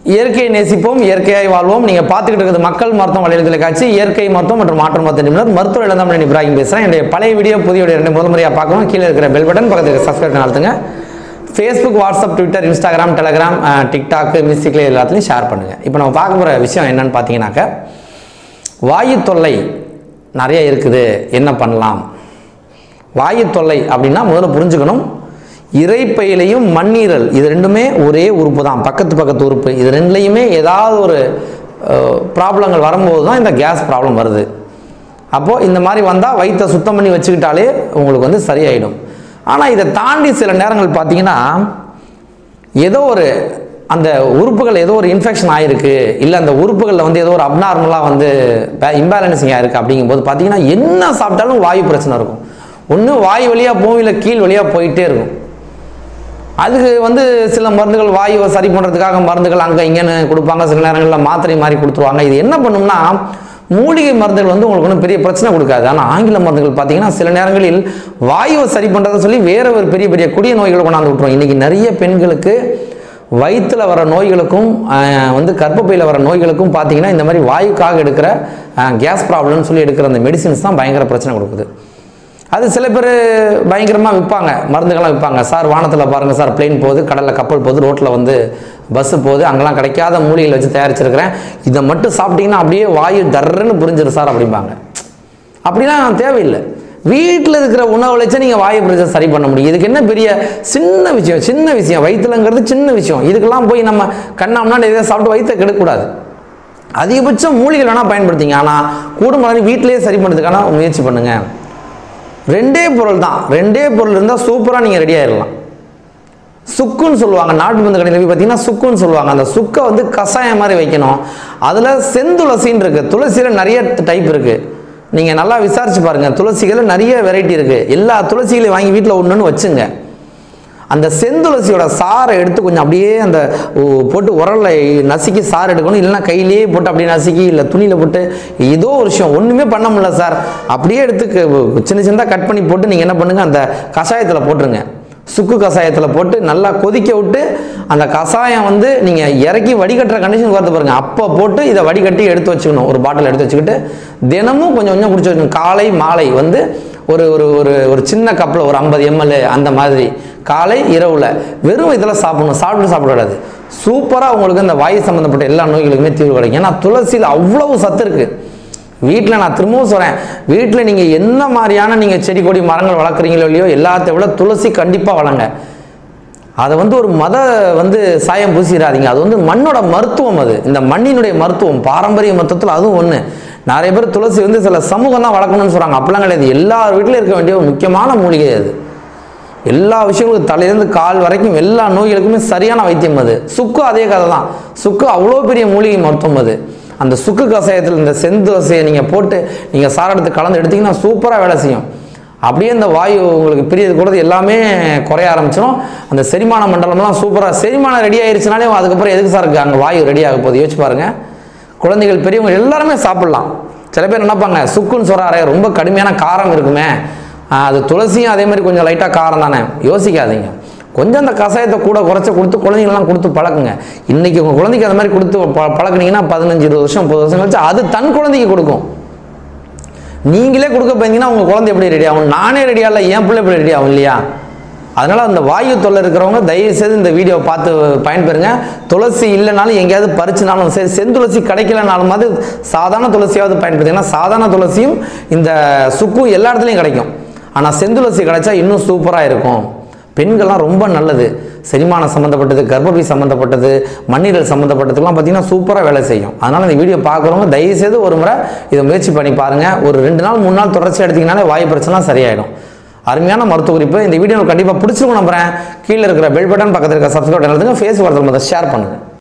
இயற்கையை நேசிப்போம் இயற்கையாய் வாழ்வோம் நீங்கள் பார்த்துக்கிட்டு இருக்கிறது மக்கள் மருத்துவம் வலையொலி தொலைக்காட்சி இயற்கை மருத்துவம் மற்றும் மாற்று மருத்துவ நிபுணர் மருத்துவ இளந்தாமணி இப்ராஹிம் பேசுகிறேன் என்னுடைய பழைய வீடியோ புதிய வீடியோ ரெண்டு முதல் முறையாக பார்க்கணும் கீழே இருக்கிற பெல் பட்டன் பக்கத்துக்கு சப்ஸ்கிரைப் அழுத்துங்க Facebook WhatsApp Twitter Instagram Telegram TikTok மியூசிக்கில் எல்லாத்துலையும் ஷேர் பண்ணுங்கள் இப்போ நம்ம பார்க்க போகிற விஷயம் என்னன்னு பார்த்தீங்கன்னாக்க வாயு தொல்லை நிறைய இருக்குது என்ன பண்ணலாம் வாயு தொல்லை அப்படின்னா முதல்ல புரிஞ்சுக்கணும் இறைப்பையிலையும் மண்ணீரல் இது ரெண்டுமே ஒரே உறுப்பு தான் பக்கத்து பக்கத்து உறுப்பு இது ரெண்டுலையுமே ஏதாவது ஒரு ப்ராப்ளங்கள் வரும்போது தான் இந்த கேஸ் ப்ராப்ளம் வருது அப்போது இந்த மாதிரி வந்தால் வயிற்றை சுத்தம் பண்ணி வச்சுக்கிட்டாலே உங்களுக்கு வந்து சரியாயிடும் ஆனால் இதை தாண்டி சில நேரங்கள் பார்த்தீங்கன்னா ஏதோ ஒரு அந்த உறுப்புகள் ஏதோ ஒரு இன்ஃபெக்ஷன் ஆயிருக்கு இல்லை அந்த உறுப்புகளில் வந்து ஏதோ ஒரு அப்நார்மலாக வந்து இம்பேலன்சிங் ஆயிருக்கு அப்படிங்கும்போது பார்த்தீங்கன்னா என்ன சாப்பிட்டாலும் வாயு பிரச்சனை இருக்கும் ஒன்று வாய் வழியாக போகும் இல்லை கீழ் வழியாக போயிட்டே இருக்கும் அதுக்கு வந்து சில மருந்துகள் வாயுவை சரி பண்ணுறதுக்காக மருந்துகள் அங்கே இங்கேன்னு கொடுப்பாங்க சில நேரங்களில் மாத்திரை மாதிரி கொடுத்துருவாங்க இது என்ன பண்ணும்னா மூலிகை மருந்துகள் வந்து உங்களுக்கு ஒன்றும் பெரிய பிரச்சனை கொடுக்காது ஆனால் ஆங்கில மருந்துகள் பார்த்தீங்கன்னா சில நேரங்களில் வாயுவை சரி பண்ணுறதை சொல்லி வேற ஒரு பெரிய பெரிய கொடிய நோய்களை கொண்டாந்து விட்டுரும் இன்றைக்கி நிறைய பெண்களுக்கு வயிற்றில் வர நோய்களுக்கும் ஆஹ், வந்து கர்ப்பப்பையில் வர நோய்களுக்கும் பார்த்தீங்கன்னா இந்த மாதிரி வாயுக்காக எடுக்கிற கேஸ் ப்ராப்ளம்னு சொல்லி எடுக்கிற அந்த மெடிசின்ஸ் தான் பயங்கர பிரச்சனை கொடுக்குது அது சில பேர் பயங்கரமாக விற்பாங்க மருந்துகள்லாம் விற்பாங்க சார் வானத்தில் பாருங்கள் சார் பிளேன் போகுது கடலில் கப்பல் போகுது ரோட்டில் வந்து பஸ்ஸு போகுது அங்கெல்லாம் கிடைக்காத மூலிகைகள் வச்சு தயாரிச்சிருக்கிறேன் இதை மட்டும் சாப்பிட்டீங்கன்னா அப்படியே வாயு தர்றன்னு புரிஞ்சிரு சார் அப்படிம்பாங்க அப்படிலாம் தேவையில்லை வீட்டில் இருக்கிற உணவு வச்சு நீங்கள் வாயு பிரச்சனை சரி பண்ண முடியும் இதுக்கு என்ன பெரிய சின்ன விஷயம் சின்ன விஷயம் வயிற்றுலங்கிறது சின்ன விஷயம் இதுக்கெல்லாம் போய் நம்ம கண்ணாம்னா எதாவது சாப்பிட்டு வயிற்றை கெடுக்கக்கூடாது அதிகபட்சம் மூலிகை வேணால் பயன்படுத்திங்க ஆனால் கூடுமான வீட்டிலேயே சரி பண்ணுறதுக்கான முயற்சி பண்ணுங்கள் ரெண்டே பொருள் தான் ரெண்டே பொருள் இருந்தால் சூப்பராக நீங்கள் ரெடி ஆயிடலாம் சுக்குன்னு சொல்லுவாங்க நாட்டு மருந்து கடையில் போய் பார்த்தீங்கன்னா சுக்குன்னு சொல்லுவாங்க அந்த சுக்கை வந்து கஷாயம் மாதிரி வைக்கணும் அதில் செந்துளசின்னு இருக்குது துளசியில் நிறைய டைப் இருக்குது நீங்கள் நல்லா விசாரிச்சு பாருங்கள் துளசிகளில் நிறைய வெரைட்டி இருக்குது எல்லா துளசிகளையும் வாங்கி வீட்டில் ஒன்றுன்னு வச்சுங்க அந்த செந்துளசியோட சாறை எடுத்து கொஞ்சம் அப்படியே அந்த ஓ, போட்டு உரல்ல நசுக்கி சாறு எடுக்கணும் இல்லைன்னா கையிலேயே போட்டு அப்படியே நசுக்கி இல்லை துணியில் போட்டு ஏதோ ஒரு விஷயம் ஒன்றுமே பண்ண முடியல சார் அப்படியே எடுத்து க- சின்ன சின்னதாக கட் பண்ணி போட்டு நீங்கள் என்ன பண்ணுங்கள் அந்த கஷாயத்தில் போட்டுருங்க சுக்கு கஷாயத்தில் போட்டு நல்லா கொதிக்க விட்டு அந்த கஷாயம் வந்து நீங்கள் இறக்கி வடிகட்டுற கண்டிஷன் பார்த்து பாருங்கள் அப்போ போட்டு இதை வடிகட்டி எடுத்து வச்சுக்கணும் ஒரு பாட்டில் எடுத்து வச்சுக்கிட்டு தினமும் கொஞ்சம் கொஞ்சம் குடிச்சு வச்சுக்கணும் காலை மாலை வந்து ஒரு ஒரு ஒரு ஒரு சின்ன கப்பில் ஒரு ஐம்பது எம்எல் அந்த மாதிரி காலை இரவில் வெறும் இதில் சாப்பிடணும் சாப்பிட்டு சாப்பிடக்கூடாது சூப்பராக உங்களுக்கு அந்த வாயு சம்மந்தப்பட்ட எல்லா நோய்களுக்குமே தீர்வு கிடைக்கும் ஏன்னா துளசியில் அவ்வளவு சத்து இருக்குது வீட்டில் நான் திரும்பவும் சொல்கிறேன் வீட்டில் நீங்கள் என்ன மாதிரியான நீங்கள் செடி கொடி மரங்கள் வளர்க்குறீங்களோ இல்லையோ எல்லாத்தை விட துளசி கண்டிப்பாக வளங்க அதை வந்து ஒரு மத வந்து சாயம் பூசிடாதீங்க அது வந்து மண்ணோட மருத்துவம் அது இந்த மண்ணினுடைய மருத்துவம் பாரம்பரிய மருத்துவத்தில் அதுவும் ஒன்று நிறைய பேர் துளசி வந்து சில சமூகம் தான் வளர்க்கணும்னு சொல்கிறாங்க அப்படிலாம் கிடையாது எல்லார் வீட்டிலும் இருக்க வேண்டிய ஒரு முக்கியமான மூலிகை அது எல்லா விஷயங்களுக்கும் தலையிலேருந்து கால் வரைக்கும் எல்லா நோய்களுக்குமே சரியான வைத்தியம் அது சுக்கு அதே கதை தான் சுக்கு அவ்வளோ பெரிய மூலிகை மருத்துவம் அது அந்த சுக்கு கஷாயத்தில் இந்த செந்துளசியை நீங்கள் போட்டு நீங்கள் சார் எடுத்து கலந்து எடுத்தீங்கன்னா சூப்பராக வேலை செய்யும் அப்படியே இந்த வாயு உங்களுக்கு பிரியது கூடது எல்லாமே குறைய ஆரம்பிச்சிடும் அந்த செரிமான மண்டலம்லாம் சூப்பராக செரிமானம் ரெடி ஆயிருச்சுனாலே அதுக்கப்புறம் எதுக்கு சார் அங்கே வாயு ரெடி ஆக போகுது யோசிச்சு பாருங்க குழந்தைகள் பெரியவங்க எல்லாருமே சாப்பிடலாம் சில பேர் நினைப்பாங்க சுக்குன்னு சொல்கிறாரே ரொம்ப கடுமையான காரம் இருக்குமே ஆஹ் அது துளசியும் அதே மாதிரி கொஞ்சம் லைட்டாக காரம் தானே யோசிக்காதீங்க கொஞ்சம் அந்த கஷாயத்தை கூட குறைச்சி கொடுத்து குழந்தைங்களாம் கொடுத்து பழக்குங்க இன்னைக்கு உங்கள் குழந்தைக்கு அந்த மாதிரி கொடுத்து ப பழக்குனீங்கன்னா பதினஞ்சு இருபது வருஷம் முப்பது வருஷம் கழிச்சு அது தன் குழந்தைக்கு கொடுக்கும் நீங்களே கொடுக்க போயிருந்தீங்கன்னா உங்கள் குழந்தை எப்படி ரெடி ஆகும் நானே ரெடி ஆகல என் பிள்ளை எப்படி ரெடி ஆகும் இல்லையா அதனால் அந்த வாயு தொல்லை இருக்கிறவங்க தயவு செய்து இந்த வீடியோவை பார்த்து பயன்பெறுங்க துளசி இல்லைனாலும் எங்கேயாவது பறிச்சுனாலும் சரி செந்துளசி கிடைக்கலனாலும் அது சாதாரண துளசியாவது பயன்படுத்தி ஏன்னா சாதாரண துளசியும் இந்த சுக்கும் எல்லா இடத்துலையும் கிடைக்கும் ஆனால் செந்துளசி கிடைச்சா இன்னும் சூப்பராக இருக்கும் பெண்கள்லாம் ரொம்ப நல்லது செரிமானம் சம்மந்தப்பட்டது கர்ப்பப்பை சம்மந்தப்பட்டது மண்ணீரல் சம்மந்தப்பட்டதுலாம் பார்த்தீங்கன்னா சூப்பராக வேலை செய்யும் அதனால் இந்த வீடியோ பார்க்குறவங்க தயவுசெய்து ஒரு முறை இதை முயற்சி பண்ணி பாருங்கள் ஒரு ரெண்டு நாள் மூணு நாள் தொடர்ச்சி எடுத்தீங்கனாலே வாயு பிரச்சனைலாம் சரியாயிடும் அருமையான மருத்துவ குறிப்பு இந்த வீடியோ கண்டிப்பாக பிடிச்சிருக்கும் நம்புறேன் கீழே இருக்கிற பெல் பட்டன் பக்கத்தில் இருக்கிற சப்ஸ்கிரைப் பண்ணுறதுங்க ஃபேஸ்புக் வரதுக்கு ஷேர் பண்ணுங்கள்